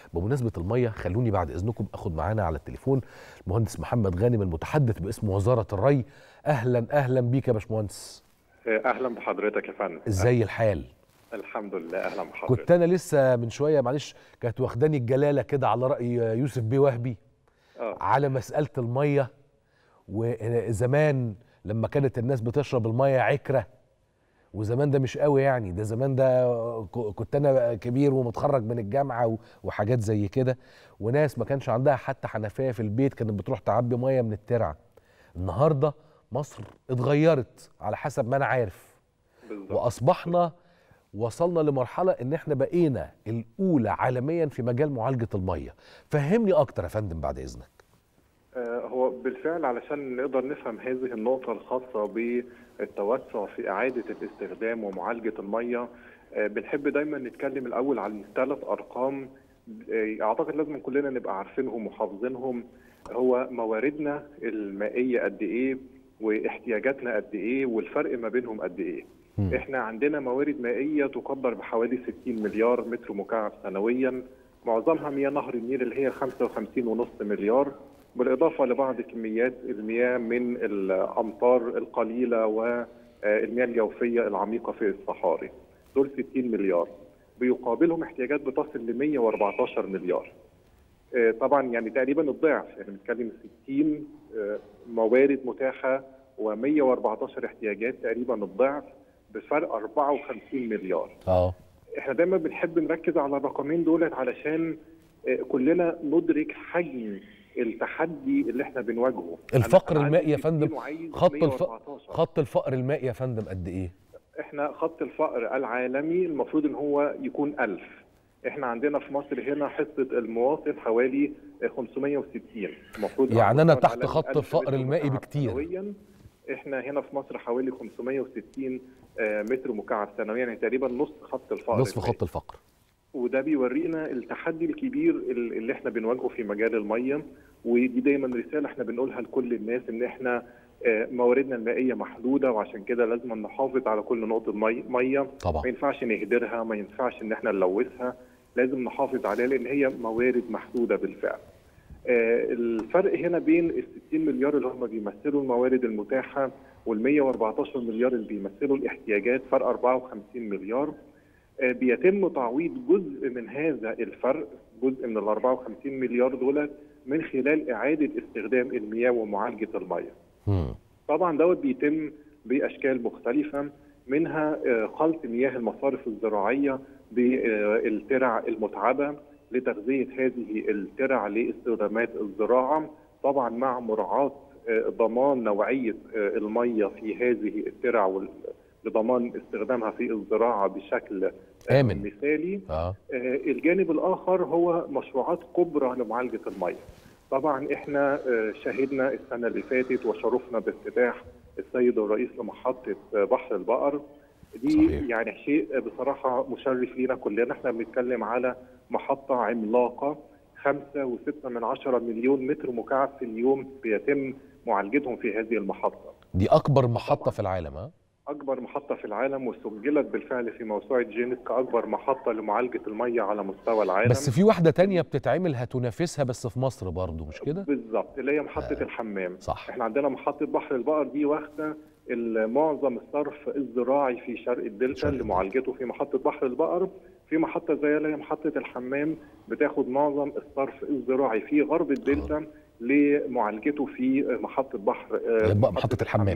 بمناسبه الميه خلوني بعد اذنكم اخد معانا على التليفون المهندس محمد غانم المتحدث باسم وزاره الري اهلا اهلا بيك يا باشمهندس اهلا بحضرتك يا فندم ازاي الحال الحمد لله اهلا بحضرتك كنت انا لسه من شويه معلش كانت واخداني الجلاله كده على راي يوسف بيه وهبي آه. على مساله الميه وزمان لما كانت الناس بتشرب الميه عكره وزمان ده مش قوي يعني ده زمان ده ك- كنت انا كبير ومتخرج من الجامعه و- وحاجات زي كده وناس ما كانش عندها حتى حنفيه في البيت كانت بتروح تعبي ميه من الترعه النهارده مصر اتغيرت على حسب ما انا عارف بالظبط واصبحنا وصلنا لمرحله ان احنا بقينا الاولى عالميا في مجال معالجه الميه فهمني اكتر يا فندم بعد اذنك آه، هو بالفعل علشان نقدر نفهم هذه النقطة الخاصة بالتوسع في إعادة الاستخدام ومعالجة المية آه، بنحب دايما نتكلم الأول عن ثلاث أرقام آه، أعتقد لازم كلنا نبقى عارفينهم وحافظينهم هو مواردنا المائية قد إيه واحتياجاتنا قد إيه والفرق ما بينهم قد إيه مم. احنا عندنا موارد مائية تقدر بحوالي 60 مليار متر مكعب سنويا معظمها مياه نهر النيل اللي هي 55.5 مليار بالإضافة لبعض كميات المياه من الأمطار القليلة والمياه الجوفية العميقة في الصحاري دول 60 مليار بيقابلهم احتياجات بتصل ل 114 مليار آه، طبعا يعني تقريبا الضعف يعني بنتكلم 60 آه، موارد متاحة و114 احتياجات تقريبا الضعف بفرق 54 مليار اه احنا دايما بنحب نركز على الرقمين دولت علشان آه، كلنا ندرك حجم التحدي اللي احنا بنواجهه الفقر أنا المائي يا عندي فندم 60 وعايز خط الف... 114. خط الفقر المائي يا فندم قد ايه احنا خط الفقر العالمي المفروض ان هو يكون 1000 احنا عندنا في مصر هنا حصة المواطن حوالي 560 المفروض يعني على أنا مستوى تحت العالمي خط 1000 الفقر متر المائي مكعب بكتير. سنويا احنا هنا في مصر حوالي 560 آه، متر مكعب سنويا يعني تقريبا نص خط الفقر نصف المائي. خط الفقر وده بيورينا التحدي الكبير ال- اللي احنا بنواجهه في مجال الميه ودي دايما رساله احنا بنقولها لكل الناس ان احنا آه، مواردنا المائيه محدوده وعشان كده لازم نحافظ على كل نقطه مي- ميه طبعا ما ينفعش نهدرها ما ينفعش ان احنا نلوثها لازم نحافظ عليها لان هي موارد محدوده بالفعل آه، الفرق هنا بين ال 60 مليار اللي هم بيمثلوا الموارد المتاحه وال 114 مليار اللي بيمثلوا الاحتياجات فرق 54 مليار آه، بيتم تعويض جزء من هذا الفرق جزء من ال 54 مليار دولت من خلال اعاده استخدام المياه ومعالجه المياه. مم. طبعا دوت بيتم باشكال مختلفه منها آه، خلط مياه المصارف الزراعيه بالترع المتعبه لتغذيه هذه الترع لاستخدامات الزراعه طبعا مع مراعاه آه، ضمان نوعيه آه، الميه في هذه الترع وال- لضمان استخدامها في الزراعه بشكل آه، آمن. مثالي اه آه، الجانب الاخر هو مشروعات كبرى لمعالجه الميه. طبعا احنا آه، شهدنا السنه اللي فاتت وشرفنا بافتتاح السيد الرئيس لمحطه آه، بحر البقر. دي صحيح. يعني شيء بصراحه مشرف لينا كلنا احنا بنتكلم على محطه عملاقه خمسة وستة من عشرة مليون متر مكعب في اليوم بيتم معالجتهم في هذه المحطة دي اكبر محطه في العالم ها أكبر محطة في العالم وسجلت بالفعل في موسوعة جينيس كأكبر محطة لمعالجة المية على مستوى العالم بس في واحده تانية بتتعمل هتنافسها بس في مصر برضو مش كده بالظبط اللي هي محطة آه. الحمام صح احنا عندنا محطة بحر البقر دي واخدة ال- معظم الصرف الزراعي في شرق الدلتا شرق لمعالجته في محطة بحر البقر في محطة زي اللي هي محطة الحمام بتاخد معظم الصرف الزراعي في غرب الدلتا لمعالجته في محطة بحر آه، يبقى محطة الحمام.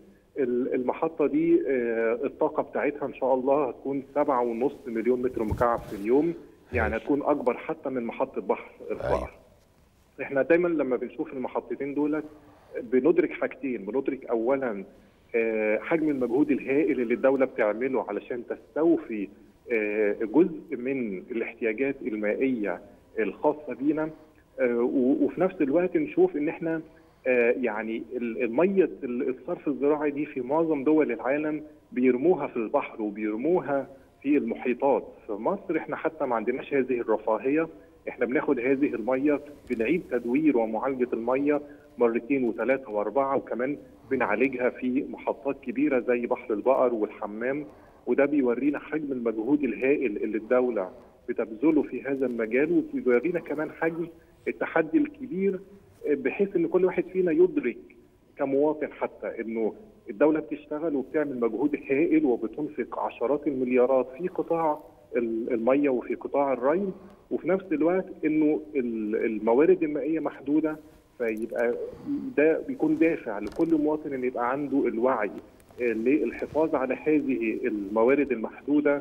ال- المحطة دي آه، الطاقة بتاعتها إن شاء الله هتكون سبعة ونص مليون متر مكعب في اليوم يعني هتكون أكبر حتى من محطة بحر البقر أيوة. احنا دايما لما بنشوف المحطتين دولت بندرك حاجتين بندرك اولا آه، حجم المجهود الهائل اللي الدوله بتعمله علشان تستوفي آه، جزء من الاحتياجات المائيه الخاصه بينا آه، و- وفي نفس الوقت نشوف ان احنا آه، يعني ال- الميه ال- الصرف الزراعي دي في معظم دول العالم بيرموها في البحر وبيرموها في المحيطات في مصر احنا حتى ما عندناش هذه الرفاهيه احنا بناخد هذه الميه بنعيد تدوير ومعالجه الميه مرتين وثلاثه واربعه وكمان بنعالجها في محطات كبيره زي بحر البقر والحمام وده بيورينا حجم المجهود الهائل اللي الدوله بتبذله في هذا المجال وبيورينا كمان حجم التحدي الكبير بحيث ان كل واحد فينا يدرك كمواطن حتى انه الدوله بتشتغل وبتعمل مجهود هائل وبتنفق عشرات المليارات في قطاع الميه وفي قطاع الري وفي نفس الوقت انه الموارد المائيه محدوده فيبقى ده بيكون دافع لكل مواطن ان يبقى عنده الوعي للحفاظ على هذه الموارد المحدوده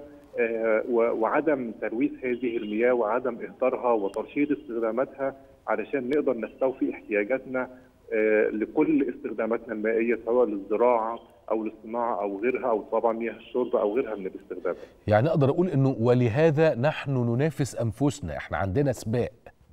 وعدم ترويث هذه المياه وعدم اهدارها وترشيد استخداماتها علشان نقدر نستوفي احتياجاتنا لكل استخداماتنا المائيه سواء للزراعه او للصناعه او غيرها او طبعا مياه الشرب او غيرها من الاستخدامات. يعني اقدر اقول انه ولهذا نحن ننافس انفسنا، احنا عندنا سباق.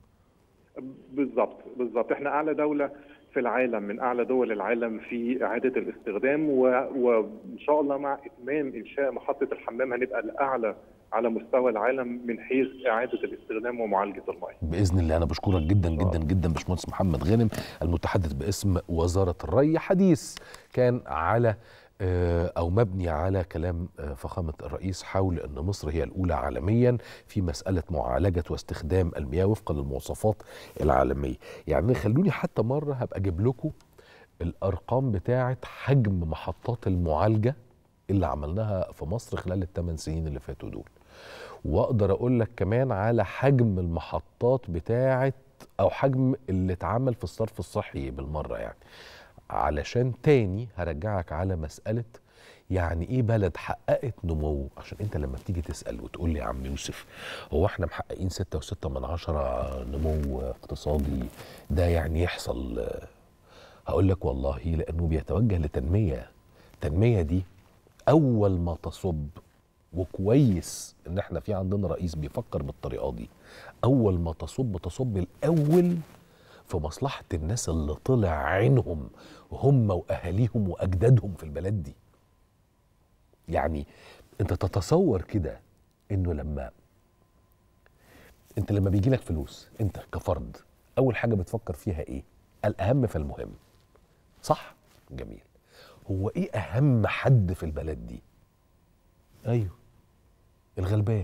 بالظبط بالظبط احنا اعلى دوله في العالم من اعلى دول العالم في اعاده الاستخدام وان شاء الله مع اتمام انشاء محطه الحمام هنبقى الاعلى على مستوى العالم من حيث اعاده الاستخدام ومعالجه المياه. باذن الله انا بشكرك جدا جدا جدا باشمهندس محمد غانم المتحدث باسم وزاره الري حديث كان على او مبني على كلام فخامه الرئيس حول ان مصر هي الاولى عالميا في مساله معالجه واستخدام المياه وفقا للمواصفات العالميه يعني خلوني حتى مره هبقى اجيب لكم الارقام بتاعه حجم محطات المعالجه اللي عملناها في مصر خلال الثمان سنين اللي فاتوا دول واقدر اقول لك كمان على حجم المحطات بتاعه او حجم اللي اتعمل في الصرف الصحي بالمره يعني علشان تاني هرجعك على مسألة يعني ايه بلد حققت نمو عشان انت لما بتيجي تسأل وتقول لي يا عم يوسف هو احنا محققين ستة وستة من عشرة نمو اقتصادي ده يعني يحصل هقول لك والله لانه بيتوجه لتنمية التنمية دي اول ما تصب وكويس ان احنا في عندنا رئيس بيفكر بالطريقة دي اول ما تصب تصب الاول في مصلحة الناس اللي طلع عينهم هم وأهاليهم وأجدادهم في البلد دي يعني أنت تتصور كده إنه لما أنت لما بيجي لك فلوس أنت كفرد أول حاجة بتفكر فيها إيه؟ الأهم فالمهم صح؟ جميل هو إيه أهم حد في البلد دي؟ أيوه الغلبان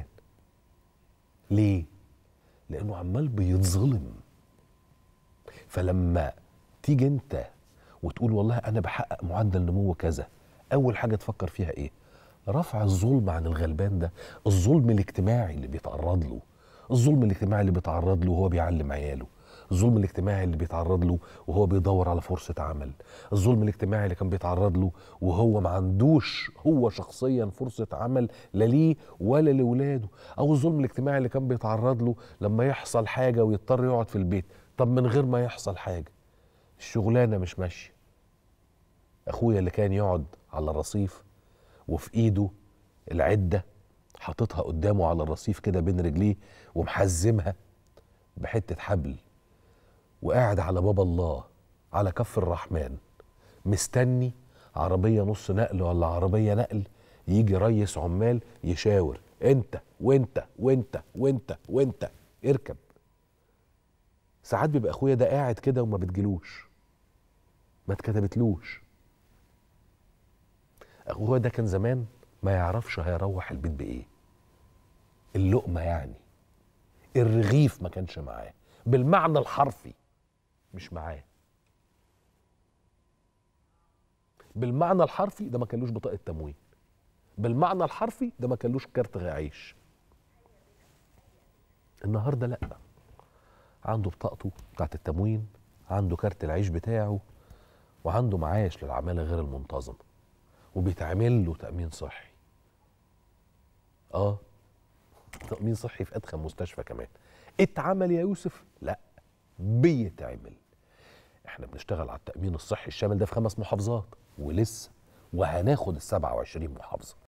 ليه؟ لأنه عمال بيتظلم فلما تيجي انت وتقول والله انا بحقق معدل نمو كذا اول حاجه تفكر فيها ايه رفع الظلم عن الغلبان ده الظلم الاجتماعي اللي بيتعرض له الظلم الاجتماعي اللي بيتعرض له وهو بيعلم عياله الظلم الاجتماعي اللي بيتعرض له وهو بيدور على فرصة عمل الظلم الاجتماعي اللي كان بيتعرض له وهو ما عندوش هو شخصيا فرصة عمل لا ليه ولا لولاده أو الظلم الاجتماعي اللي كان بيتعرض له لما يحصل حاجة ويضطر يقعد في البيت طب من غير ما يحصل حاجة الشغلانة مش ماشية أخويا اللي كان يقعد على الرصيف وفي إيده العدة حاططها قدامه على الرصيف كده بين رجليه ومحزمها بحتة حبل وقاعد على باب الله على كف الرحمن مستني عربية نص نقل ولا عربية نقل يجي ريس عمال يشاور انت وانت وانت وانت وانت اركب ساعات بيبقى اخويا ده قاعد كده وما بتجيلوش ما اتكتبتلوش اخويا ده كان زمان ما يعرفش هيروح البيت بايه اللقمه يعني الرغيف ما كانش معاه بالمعنى الحرفي مش معاه بالمعنى الحرفي ده ما كانلوش بطاقه تموين بالمعنى الحرفي ده ما كانلوش كارت عيش النهارده لا عنده بطاقته بتاعت التموين عنده كارت العيش بتاعه وعنده معاش للعماله غير المنتظمه وبيتعمل له تامين صحي اه تامين صحي في ادخل مستشفى كمان اتعمل يا يوسف لا بيتعمل احنا بنشتغل على التامين الصحي الشامل ده في خمس محافظات ولسه وهناخد ال 27 محافظه